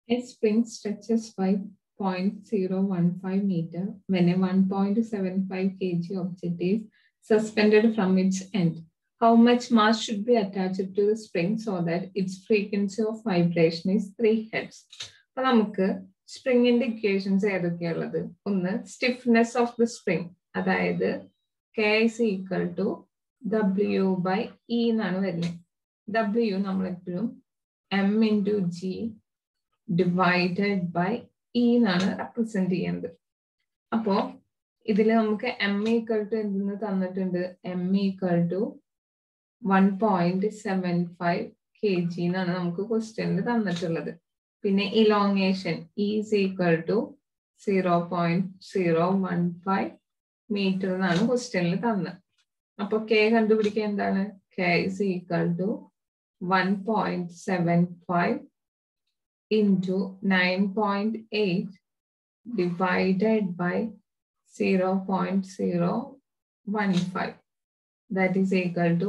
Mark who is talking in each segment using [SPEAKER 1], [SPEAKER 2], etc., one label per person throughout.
[SPEAKER 1] A spring stretches by 0.015 meter when a 1.75 kg object is suspended from its end. How much mass should be attached to the spring so that its frequency of vibration is 3 hertz? അപ്പൊ നമുക്ക് സ്പ്രിങ്ങിന്റെ equations ഏതൊക്കെയുള്ളത് ഒന്ന് stiffness of the spring അതായത് K is equal to W by E എന്നാണ് വരുന്നത് W നമ്മളെപ്പോഴും M into G divided by E എന്നാണ് represent ചെയ്യുന്നത് അപ്പോ ഇതിൽ നമുക്ക് എം ഈക്വൽ ടു എന്തെന്ന് തന്നിട്ടുണ്ട് M equal to one point seven five K G എന്നാണ് നമുക്ക് ക്വസ്റ്റ്യനിൽ തന്നിട്ടുള്ളത് പിന്നെ elongation is equal to zero point zero one five metre എന്നാണ് ക്വസ്റ്റ്യനിൽ തന്നത് അപ്പൊ കെ കണ്ടുപിടിക്കുക എന്താണ് K is equal to one point seven five into 9.8 divided by 0.015 that is equal to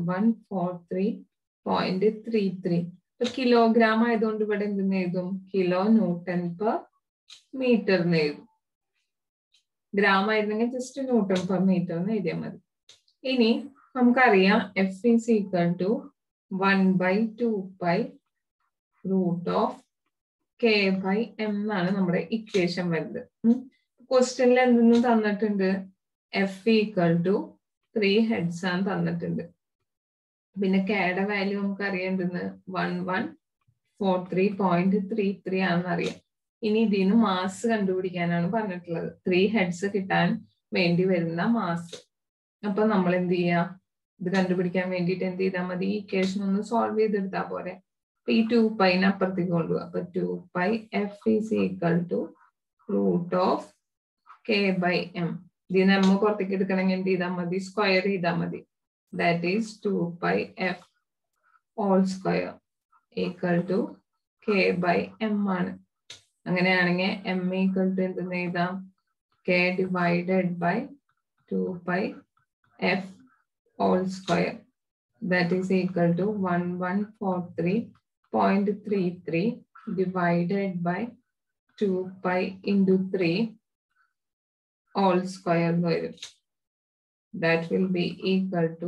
[SPEAKER 1] 1143.33 ഇപ്പൊ കിലോഗ്രാം ആയതുകൊണ്ട് ഇവിടെ എന്തെന്ന് എഴുതും കിലോ ന്യൂട്ടൺ പെർ മീറ്റർ എന്ന് എഴുതും ഗ്രാം ആയിരുന്നെങ്കിൽ ജസ്റ്റ് ന്യൂട്ടൺ പെർ മീറ്റർ എന്ന് എഴുതിയാൽ മതി ഇനി നമുക്കറിയാം F is equal to one by two by root of K by M എന്നാണ് നമ്മുടെ ഇക്വേഷൻ വരുന്നത് ക്വസ്റ്റ്യനിൽ എന്തെന്ന് തന്നിട്ടുണ്ട് F equal to three hertz ആണ് തന്നിട്ടുണ്ട് പിന്നെ കെയുടെ വാല്യൂ നമുക്ക് അറിയേണ്ടത് one one four three point three three ആണെന്ന് അറിയാം ഇനി ഇതിന് മാസ് കണ്ടുപിടിക്കാനാണ് പറഞ്ഞിട്ടുള്ളത് ത്രീ ഹെഡ്സ് കിട്ടാൻ വേണ്ടി വരുന്ന മാസ് അപ്പൊ നമ്മൾ എന്ത് ചെയ്യാ ഇത് കണ്ടുപിടിക്കാൻ വേണ്ടിയിട്ട് എന്ത് ചെയ്താൽ മതി ഈ ഇക്വേഷൻ ഒന്ന് സോൾവ് ചെയ്തെടുത്താൽ പോരെ അപ്പൊ ഈ ടു പൈനെ അപ്പുറത്തേക്ക് കൊണ്ടുപോകും അപ്പൊ two pi F is equal to root of K by M ഇതിന് എം പുറത്തേക്ക് എടുക്കണമെങ്കിൽ എന്ത് ചെയ്താൽ മതി സ്ക്വയർ ചെയ്താൽ മതി that is two pi F whole square equal to K by M ആണ് അങ്ങനെയാണെങ്കിൽ എം ഈക്വൽ ടു എന്തെന്ന് എഴുതാം K divided by two pi F whole square that is equal to one one four three 0.33 divided by 2 pi into 3 all square വരും that will be equal to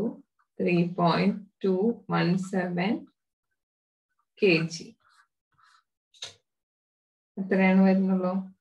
[SPEAKER 1] 3.217 kg എത്രയാണ് വരുന്നുള്ളൂ